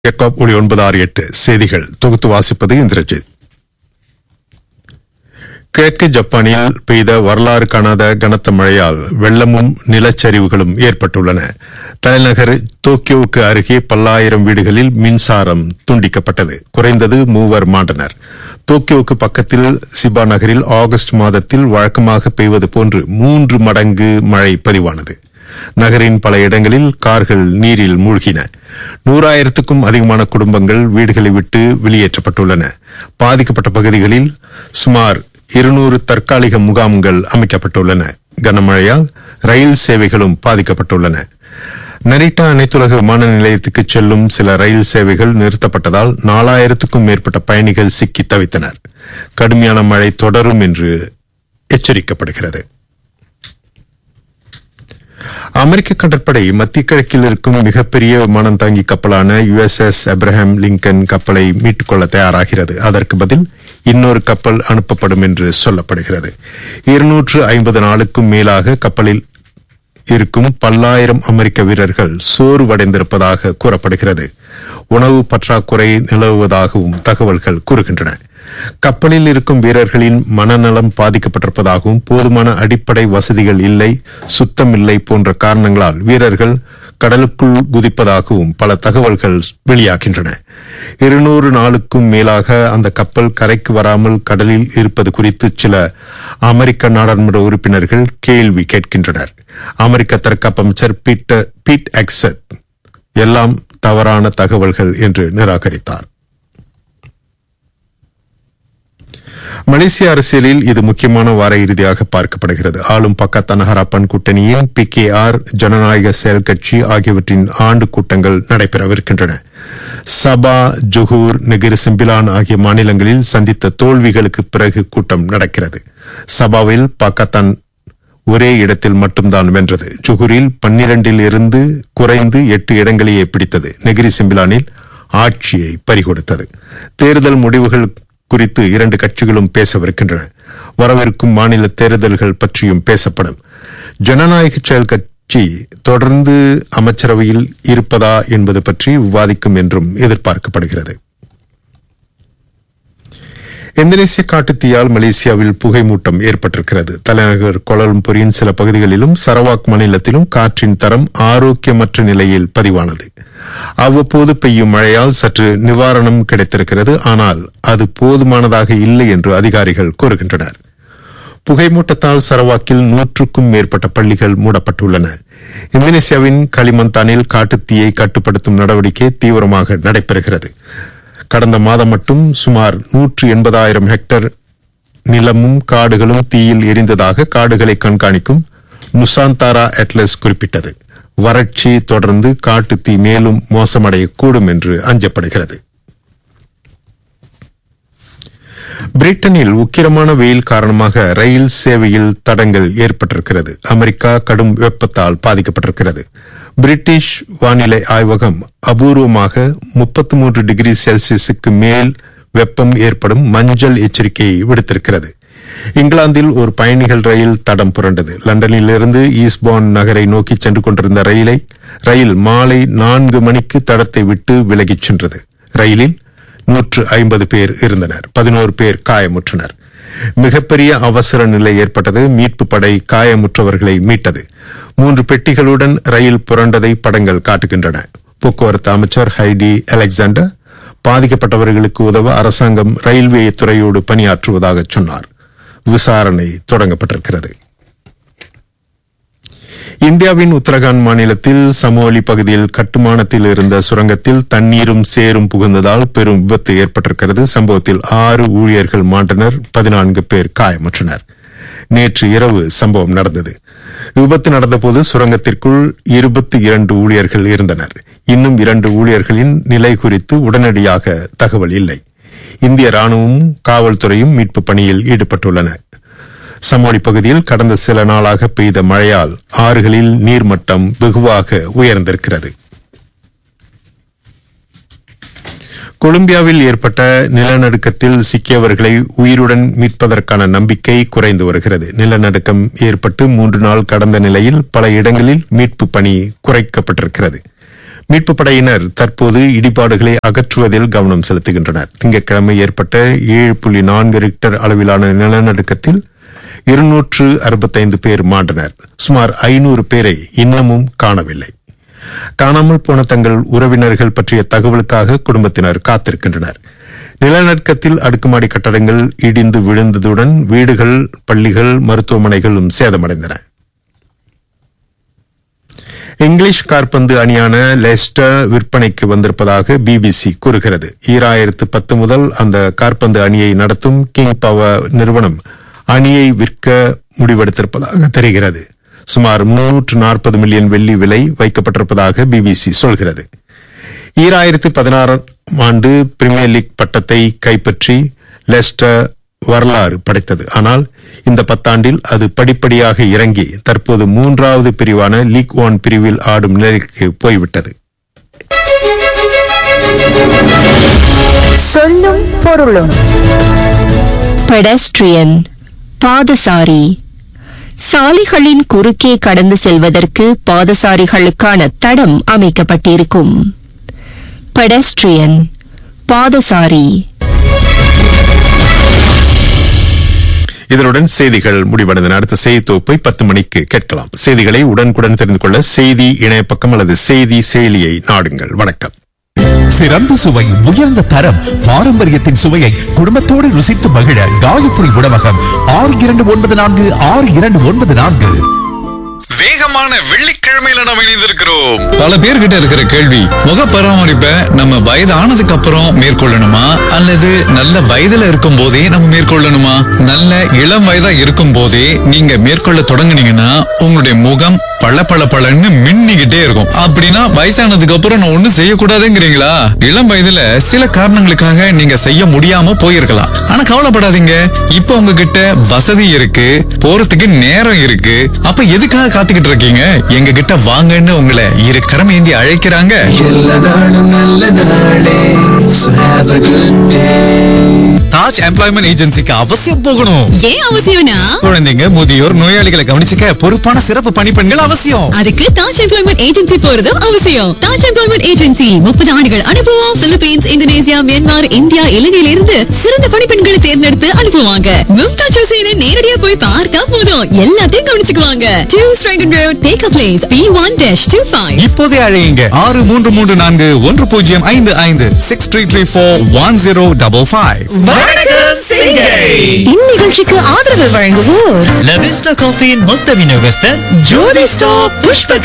எக்காப் ஒளி ஒன்பது ஆறு எட்டு செய்திகள் தொகுத்து வாசிப்பது இந்திரஜித் கிழக்கு ஜப்பானில் பெய்த வரலாறு காணாத கனத்த மழையால் வெள்ளமும் நிலச்சரிவுகளும் ஏற்பட்டுள்ளன தலைநகர் டோக்கியோவுக்கு அருகே பல்லாயிரம் வீடுகளில் மின்சாரம் துண்டிக்கப்பட்டது குறைந்தது மூவர் மாண்டனர் டோக்கியோவுக்கு பக்கத்தில் சிபா நகரில் ஆகஸ்ட் மாதத்தில் வழக்கமாக பெய்வது போன்று மூன்று மடங்கு மழை பதிவானது நகரின் பல இடங்களில் கார்கள் நீரில் மூழ்கின நூறாயிரத்துக்கும் அதிகமான குடும்பங்கள் வீடுகளை விட்டு வெளியேற்றப்பட்டுள்ளன பாதிக்கப்பட்ட பகுதிகளில் சுமார் இருநூறு தற்காலிக முகாம்கள் அமைக்கப்பட்டுள்ளன கனமழையால் ரயில் சேவைகளும் பாதிக்கப்பட்டுள்ளன நரிட்டா அனைத்துலக விமான நிலையத்துக்கு செல்லும் சில ரயில் சேவைகள் நிறுத்தப்பட்டதால் நாலாயிரத்துக்கும் மேற்பட்ட பயணிகள் சிக்கி தவித்தனர் கடுமையான மழை தொடரும் என்று எச்சரிக்கப்படுகிறது அமெரிக்க கடற்படை மத்திய கிழக்கில் இருக்கும் மிகப்பெரிய விமானம் தாங்கி கப்பலான யுஎஸ்எஸ் அப்ரஹாம் லிங்கன் கப்பலை மீட்டுக் கொள்ள தயாராகிறது அதற்கு பதில் இன்னொரு கப்பல் அனுப்பப்படும் என்று சொல்லப்படுகிறது இருநூற்று ஐம்பது நாளுக்கும் மேலாக கப்பலில் இருக்கும் பல்லாயிரம் அமெரிக்க வீரர்கள் சோர்வடைந்திருப்பதாக கூறப்படுகிறது உணவு பற்றாக்குறை நிலவுவதாகவும் தகவல்கள் கூறுகின்றன கப்பலில் இருக்கும் வீரர்களின் மனநலம் பாதிக்கப்பட்டிருப்பதாகவும் போதுமான அடிப்படை வசதிகள் இல்லை சுத்தம் இல்லை போன்ற காரணங்களால் வீரர்கள் கடலுக்குள் குதிப்பதாகவும் பல தகவல்கள் வெளியாகின்றன இருநூறு நாளுக்கும் மேலாக அந்த கப்பல் கரைக்கு வராமல் கடலில் இருப்பது குறித்து சில அமெரிக்க நாடாளுமன்ற உறுப்பினர்கள் கேள்வி கேட்கின்றனர் அமெரிக்க தற்காப்பு அமைச்சர் பீட்டர் பீட் எக்ஸத் எல்லாம் தவறான தகவல்கள் என்று நிராகரித்தார் மலேசிய அரசியலில் இது முக்கியமான வார இறுதியாக பார்க்கப்படுகிறது ஆளும் பக்கத்தான ஹராப்பன் கூட்டணியின் பி கே ஆர் ஜனநாயக செயல் கட்சி ஆகியவற்றின் ஆண்டு கூட்டங்கள் நடைபெறவிருக்கின்றன சபா ஜொஹூர் நெகிர் சிம்பிலான் ஆகிய மாநிலங்களில் சந்தித்த தோல்விகளுக்கு பிறகு கூட்டம் நடக்கிறது சபாவில் பாக்கத்தான் ஒரே இடத்தில் மட்டும்தான் வென்றது ஜுகூரில் பன்னிரண்டில் இருந்து குறைந்து எட்டு இடங்களையே பிடித்தது நெகிரி சிம்பிலானில் ஆட்சியை பறிகொடுத்தது தேர்தல் முடிவுகள் குறித்து இரண்டு கட்சிகளும் பேசவிருக்கின்றன வரவிருக்கும் மாநில தேர்தல்கள் பற்றியும் பேசப்படும் ஜனநாயக செயல் கட்சி தொடர்ந்து அமைச்சரவையில் இருப்பதா என்பது பற்றி விவாதிக்கும் என்றும் எதிர்பார்க்கப்படுகிறது இந்தோனேசிய காட்டுத்தீயால் மலேசியாவில் புகை மூட்டம் ஏற்பட்டிருக்கிறது தலைநகர் கோலாலம்பூரின் சில பகுதிகளிலும் சரவாக் மாநிலத்திலும் காற்றின் தரம் ஆரோக்கியமற்ற நிலையில் பதிவானது அவ்வப்போது பெய்யும் மழையால் சற்று நிவாரணம் கிடைத்திருக்கிறது ஆனால் அது போதுமானதாக இல்லை என்று அதிகாரிகள் கூறுகின்றனர் புகைமூட்டத்தால் சரவாக்கில் நூற்றுக்கும் மேற்பட்ட பள்ளிகள் மூடப்பட்டுள்ளன இந்தோனேசியாவின் களிமந்தானில் காட்டுத்தீயை கட்டுப்படுத்தும் நடவடிக்கை தீவிரமாக நடைபெறுகிறது கடந்த மாதம் மட்டும் சுமார் நூற்று எண்பதாயிரம் ஹெக்டேர் நிலமும் காடுகளும் தீயில் எரிந்ததாக காடுகளை கண்காணிக்கும் நுசாந்தாரா அட்லஸ் குறிப்பிட்டது வறட்சி தொடர்ந்து காட்டுத்தீ மேலும் மோசமடையக்கூடும் என்று அஞ்சப்படுகிறது பிரிட்டனில் உக்கிரமான வெயில் காரணமாக ரயில் சேவையில் தடங்கள் ஏற்பட்டிருக்கிறது அமெரிக்கா கடும் வெப்பத்தால் பாதிக்கப்பட்டிருக்கிறது பிரிட்டிஷ் வானிலை ஆய்வகம் அபூர்வமாக முப்பத்தி மூன்று டிகிரி செல்சியஸுக்கு மேல் வெப்பம் ஏற்படும் மஞ்சள் எச்சரிக்கையை விடுத்திருக்கிறது இங்கிலாந்தில் ஒரு பயணிகள் ரயில் தடம் புரண்டது லண்டனிலிருந்து ஈஸ்பான் நகரை நோக்கி சென்று கொண்டிருந்த ரயிலை ரயில் மாலை நான்கு மணிக்கு தடத்தை விட்டு விலகிச் சென்றது ரயிலில் நூற்று ஐம்பது பேர் இருந்தனர் பதினோரு பேர் காயமுற்றனர் மிகப்பெரிய அவசர நிலை ஏற்பட்டது மீட்பு படை காயமுற்றவர்களை மீட்டது மூன்று பெட்டிகளுடன் ரயில் புரண்டதை படங்கள் காட்டுகின்றன போக்குவரத்து அமைச்சர் ஹைடி அலெக்சாண்டர் பாதிக்கப்பட்டவர்களுக்கு உதவ அரசாங்கம் ரயில்வே துறையோடு பணியாற்றுவதாக சொன்னார் விசாரணை தொடங்கப்பட்டிருக்கிறது இந்தியாவின் உத்தரகாண்ட் மாநிலத்தில் சமோலி பகுதியில் கட்டுமானத்தில் இருந்த சுரங்கத்தில் தண்ணீரும் சேரும் புகுந்ததால் பெரும் விபத்து ஏற்பட்டிருக்கிறது சம்பவத்தில் ஆறு ஊழியர்கள் மாண்டனர் பதினான்கு பேர் காயமுற்றனர் நேற்று இரவு சம்பவம் நடந்தது விபத்து நடந்தபோது சுரங்கத்திற்குள் இருபத்தி இரண்டு ஊழியர்கள் இருந்தனர் இன்னும் இரண்டு ஊழியர்களின் நிலை குறித்து உடனடியாக தகவல் இல்லை இந்திய ராணுவமும் காவல்துறையும் மீட்பு பணியில் ஈடுபட்டுள்ளன சமோலி பகுதியில் கடந்த சில நாளாக பெய்த மழையால் ஆறுகளில் நீர்மட்டம் வெகுவாக உயர்ந்திருக்கிறது கொலம்பியாவில் ஏற்பட்ட நிலநடுக்கத்தில் சிக்கியவர்களை உயிருடன் மீட்பதற்கான நம்பிக்கை குறைந்து வருகிறது நிலநடுக்கம் ஏற்பட்டு மூன்று நாள் கடந்த நிலையில் பல இடங்களில் மீட்பு பணி குறைக்கப்பட்டிருக்கிறது மீட்புப் படையினர் தற்போது இடிபாடுகளை அகற்றுவதில் கவனம் செலுத்துகின்றனர் திங்கட்கிழமை ஏற்பட்ட ஏழு புள்ளி நான்கு ரிக்டர் அளவிலான நிலநடுக்கத்தில் இருநூற்று அறுபத்தைந்து பேர் மாண்டனர் சுமார் ஐநூறு பேரை இன்னமும் காணவில்லை காணாமல் போன தங்கள் உறவினர்கள் பற்றிய தகவலுக்காக குடும்பத்தினர் காத்திருக்கின்றனர் நிலநடுக்கத்தில் அடுக்குமாடி கட்டடங்கள் இடிந்து விழுந்ததுடன் வீடுகள் பள்ளிகள் மருத்துவமனைகளும் சேதமடைந்தன இங்கிலீஷ் காற்பந்து அணியான லெஸ்டர் விற்பனைக்கு வந்திருப்பதாக பிபிசி கூறுகிறது ஈராயிரத்து பத்து முதல் அந்த காற்பந்து அணியை நடத்தும் கிங் பவர் நிறுவனம் அணியை விற்க முடிவெடுத்திருப்பதாக தெரிகிறது சுமார் முன்னூற்று நாற்பது மில்லியன் வெள்ளி விலை வைக்கப்பட்டிருப்பதாக பிபிசி சொல்கிறது ஈராயிரத்து பதினாறாம் ஆண்டு பிரீமியர் லீக் பட்டத்தை கைப்பற்றி லெஸ்டர் வரலாறு படைத்தது ஆனால் இந்த பத்தாண்டில் அது படிப்படியாக இறங்கி தற்போது மூன்றாவது பிரிவான லீக் ஒன் பிரிவில் ஆடும் நிலைக்கு போய்விட்டது சொல்லும் பொருளும் பெடஸ்ட்ரியன் பாதசாரி சாலைகளின் குறுக்கே கடந்து செல்வதற்கு பாதசாரிகளுக்கான தடம் அமைக்கப்பட்டிருக்கும் பெடஸ்ட்ரியன் பாதசாரி இதனுடன் செய்திகள் முடிவடைந்தன அடுத்த செய்தி தொகுப்பை பத்து மணிக்கு கேட்கலாம் செய்திகளை உடனுக்குடன் தெரிந்து கொள்ள செய்தி இணையப்பக்கம் அல்லது செய்தி செயலியை நாடுங்கள் வணக்கம் சிறந்த சுவை உயர்ந்த தரம் பாரம்பரியத்தின் சுவையை குடும்பத்தோடு ருசித்து மகிழ காயத்ரி உணவகம் ஆறு இரண்டு ஒன்பது நான்கு ஆறு இரண்டு ஒன்பது நான்கு வேகமான வெள்ளிக்கிழமையில நம்ம இணைந்திருக்கிறோம் பல பேர்கிட்ட இருக்கிற கேள்வி முக பராமரிப்பை நம்ம வயதானதுக்கு அப்புறம் மேற்கொள்ளணுமா அல்லது நல்ல வயதுல இருக்கும் போதே நம்ம மேற்கொள்ளணுமா நல்ல இளம் வயதா இருக்கும் போதே நீங்க மேற்கொள்ள தொடங்குனீங்கன்னா உங்களுடைய முகம் பள பள பளன்னு மின்னிக்கிட்டே இருக்கும் அப்படின்னா வயசானதுக்கு அப்புறம் நான் ஒண்ணும் செய்யக்கூடாதுங்கிறீங்களா இளம் வயதுல சில காரணங்களுக்காக நீங்க செய்ய முடியாம போயிருக்கலாம் ஆனா கவலைப்படாதீங்க இப்ப உங்ககிட்ட வசதி இருக்கு போறதுக்கு நேரம் இருக்கு அப்ப எதுக்காக காத்துக்கிட்டு இருக்கீங்க எங்க கிட்ட வாங்கன்னு உங்களை இரு கரம் ஏந்தி அழைக்கிறாங்க தாஜ் எம்ப்ளாய்மெண்ட் ஏஜென்சிக்கு அவசியம் போகணும் ஏன் அவசியம்னா குழந்தைங்க முதியோர் நோயாளிகளை கவனிச்சுக்க பொறுப்பான சிறப்பு பணிப்பெண்கள் அவசியம் அதுக்கு தாஜ் எம்ப்ளாய்மெண்ட் ஏஜென்சி போறதும் அவசியம் தாஜ் எம்ப்ளாய்மெண்ட் ஏஜென்சி முப்பது ஆண்டுகள் அனுபவம் பிலிப்பீன்ஸ் இந்தோனேசியா மியான்மர் இந்தியா இலங்கையில இருந்து சிறந்த பணிப்பெண்களை தேர்ந்தெடுத்து அனுப்புவாங்க மும்தாஜ் ஹுசேனை நேரடியா போய் பார்த்தா போதும் எல்லாத்தையும் கவனிச்சுக்குவாங்க two Strahan road take place B one dash two five இப்போதே அழையுங்க ஆறு மூன்று மூன்று நான்கு ஒன்று பூஜ்ஜியம் ஐந்து ஐந்து six three three four one zero double five இந்நிகழ்ச்சிக்கு ஆதரவு வழங்குவோர் லவிஸ்டா காஃபியின் மொத்த விநியோகஸ்தர் ஜோதி ஸ்டாப் புஷ்ப